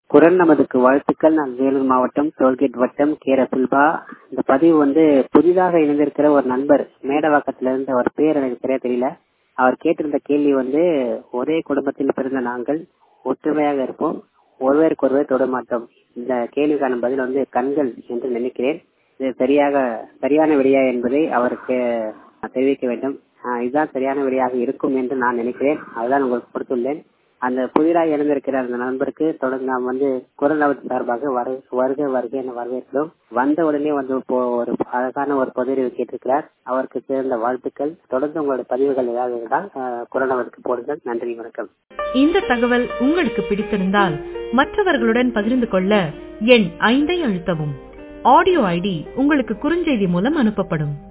குரல் நமதுக்கு வாழ்த்துக்கள் நான் வேலூர் மாவட்டம் டோல்கேட் வட்டம் கேர சுல்பா இந்த பதிவு வந்து புதிதாக இணைந்திருக்கிற ஒரு நண்பர் மேடவாக்கத்துல இருந்து அவர் பேர் எனக்கு சரியா தெரியல அவர் கேட்டிருந்த கேள்வி வந்து ஒரே குடும்பத்தில் பிறந்த நாங்கள் ஒற்றுமையாக இருப்போம் ஒருவருக்கு ஒருவர் தொட மாட்டோம் இந்த கேள்விக்கான பதில் வந்து கண்கள் என்று நினைக்கிறேன் இது சரியாக சரியான விடையா என்பதை அவருக்கு தெரிவிக்க வேண்டும் இதுதான் சரியான விடையாக இருக்கும் என்று நான் நினைக்கிறேன் அதுதான் உங்களுக்கு கொடுத்துள்ளேன் அந்த புதிதாக இணைந்திருக்கிற அந்த நண்பருக்கு தொடர்ந்து நாம் வந்து குரல் நபர் சார்பாக வருக வருக என வரவேற்கிறோம் வந்த உடனே வந்து ஒரு அழகான ஒரு பதிவு கேட்டிருக்கிறார் அவருக்கு சேர்ந்த வாழ்த்துக்கள் தொடர்ந்து உங்களுடைய பதிவுகள் ஏதாவது இருந்தால் குரல் நபருக்கு போடுங்கள் நன்றி வணக்கம் இந்த தகவல் உங்களுக்கு பிடித்திருந்தால் மற்றவர்களுடன் பகிர்ந்து கொள்ள எண் ஐந்தை அழுத்தவும் ஆடியோ ஐடி உங்களுக்கு குறுஞ்செய்தி மூலம் அனுப்பப்படும்